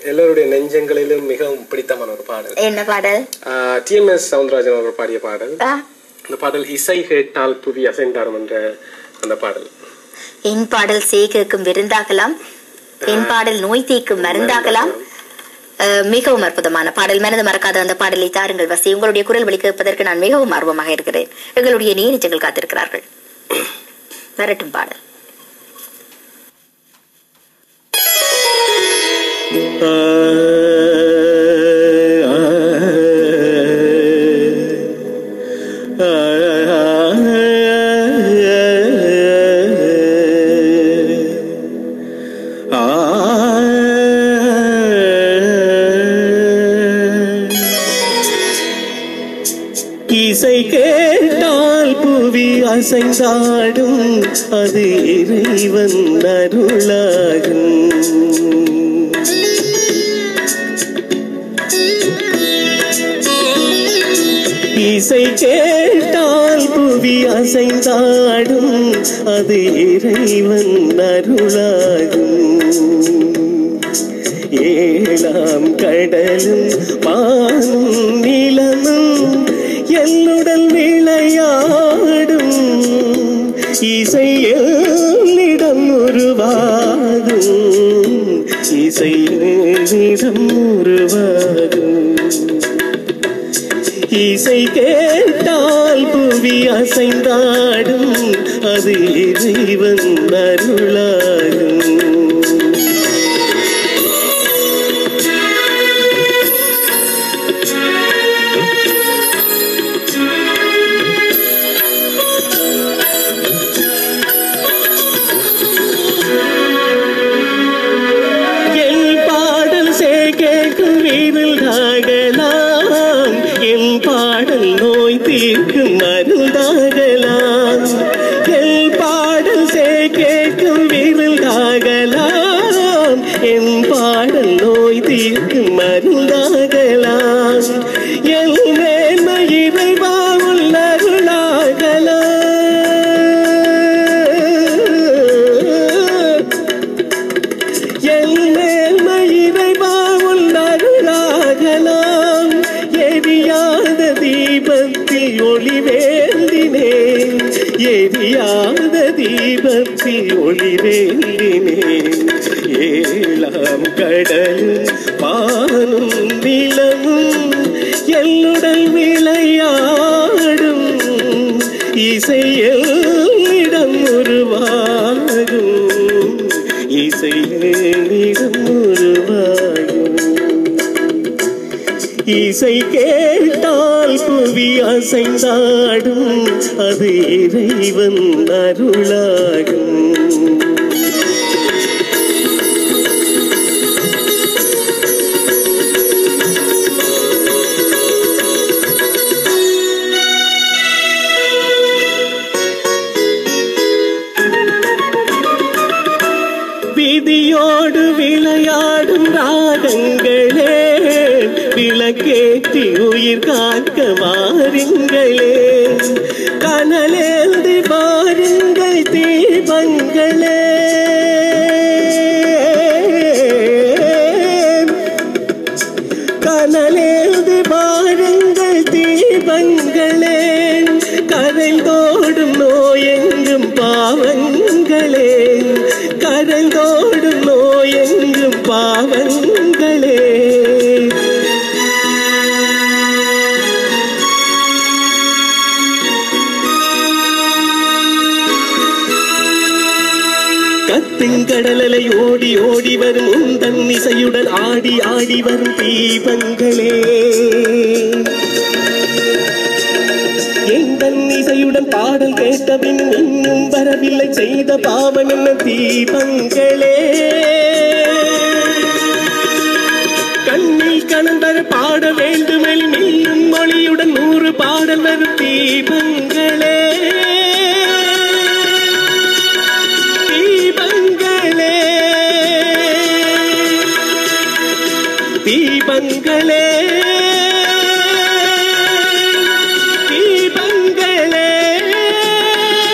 எல்லோருடைய நெஞ்சங்களிலும் மிகவும் பிடித்தமான ஒரு பாடல் என்ன பாடல் டிஎம்எஸ் சவுந்தரராஜன் அவர்கள் பாடிய பாடல் ஆ, இந்த பாடல் இசை கேட்டால் புவி அசைந்தாரும் என்ற அந்த பாடல் என் பாடல் சேகேக்கும் விருந்தாகலாம் என் பாடல் நோய் தீர்க்கும் மருந்தாகலாம் அஹ், மிகவும் அற்புதமான பாடல் மனது மறக்காத அந்த பாடலை தாருங்கள் வசி உங்களுடைய குரல் வழி கேட்பதற்கு நான் மிகவும் ஆர்வமாக இருக்கிறேன் எங்களுடைய நீரிச்சங்கள் காத்திருக்கிறார்கள் வரட்டும் பாடல் இசை கேட்டால் புவி அசைந்தாடும் அது இறைவன் அருளாகும் இசை கேட்டால் புவி அசைந்தாடும் அது இறைவன் அருளாகும் ஏழாம் கடலும் மானும் நிலமும் என்னுடன் விளையாடும் இசை என்னிடம் உருவாகும் இசை என்னிடம் உருவாகும் இசை கேட்டால் புவி அசைந்தாடும் அது இறைவன் அருளாகும் என் பாடல் கேட்கும் வீரில் ஆகலாம் என் பாடல் நோய் தீர்க்கும் மருந்தாகலாம் என் பாடல் கேட்கும் வீரில் ஆகலாம் என் பாடல் நோய் தீர்க்கும் மருந்தாகலாம் என் மேன்மை இறைவா உள்ளருளாகலாம் எருளாகலாம் எரியாத தீபத்தில் ஒளி வேண்டினேன் எரியாத தீபத்தில் ஒளி வேண்டினேன் ஏழாம் கடல் பானும் நிலமும் என்னுடன் விளையாடும் இசையில் இடம் உருவாகும் இசையிடம் உருவாகும் இசை கேட்டால் புவி அசைந்தாடும் அது இறைவன் அருளாகும் விதியோடு விளையாடும் ராகங்களே விளக்கேற்றி உயிர் காக்க வாருங்களே கனலேந்தி பாருங்கள் தீபங்களே கனலேந்து பாருங்கள் தீபங்களே கரைந்தோடும் நோயெங்கும் பாவங்களே கரைந்தோடும் நோயெங்கும் பாவங்களே கத்துங்கடலலை ஓடி ஓடி வரும் உந்தன் இசையுடன் ஆடி ஆடி வரும் தீபங்களே எந்தன் இசையுடன் பாடல் கேட்டபின் இன்னும் வரவில்லை செய்த பாவம் என்ன தீபங்களே கண்ணில் கணந்தர் பாட வேண்டுமெல் மில்லும் மொழியுடன் நூறு பாடல் வரும் தீபங்களே தீபங்களே தீபங்களே தீபங்களே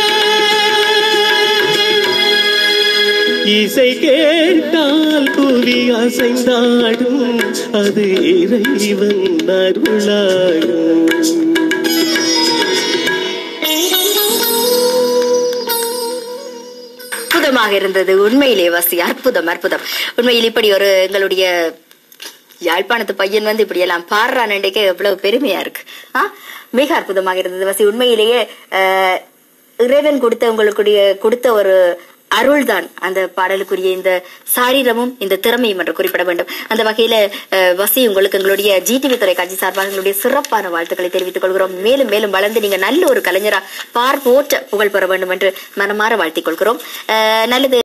இசை கேட்டால் புவி அசைந்தாடும் அது இறைவன் அருளாடும் அற்புதமாக இருந்தது உண்மையிலே வசி அற்புதம் அற்புதம் உண்மையில் இப்படி ஒரு எங்களுடைய யாழ்ப்பாணத்து பையன் வந்து இப்படி எல்லாம் பாடுறான் எவ்வளவு பெருமையா இருக்கு ஆ மிக அற்புதமாக இருந்தது வசி உண்மையிலேயே அஹ், இறைவன் கொடுத்த உங்களுக்குடைய கொடுத்த ஒரு அருள்தான் அந்த பாடலுக்குரிய இந்த சாரீரமும் இந்த திறமையும் என்று குறிப்பிட வேண்டும் அந்த வகையில அஹ், வசி உங்களுக்கு எங்களுடைய ஜிடிவி தொலைக்காட்சி சார்பாக எங்களுடைய சிறப்பான வாழ்த்துக்களை தெரிவித்துக் கொள்கிறோம் மேலும் மேலும் வளர்ந்து நீங்க நல்ல ஒரு கலைஞரா பார் போற்ற புகழ் பெற வேண்டும் என்று மனமாற வாழ்த்திக் கொள்கிறோம் அஹ், நல்லது